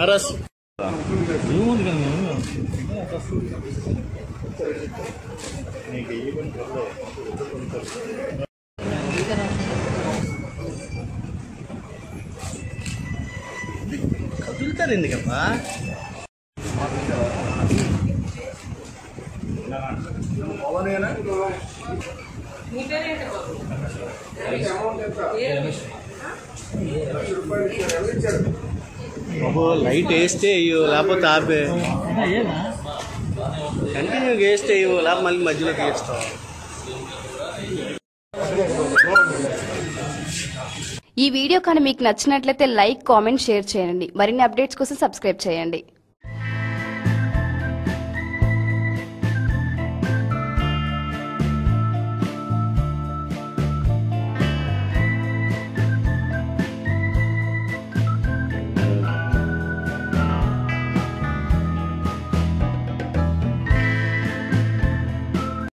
నరస్ ఏముంది కదా మేము కదులుతారు ఎందుకమ్మా బాబు లైట్ వేస్తే ఇయ్యో లేకపోతే ఆపే కంటిన్యూగా వేస్తే ఇవ్వు లేకపోతే మళ్ళీ మధ్యలోకి వేస్తావు ఈ వీడియో కానీ మీకు నచ్చినట్లయితే లైక్ కామెంట్ షేర్ చేయండి మరిన్ని అప్డేట్స్ కోసం సబ్స్క్రైబ్ చేయండి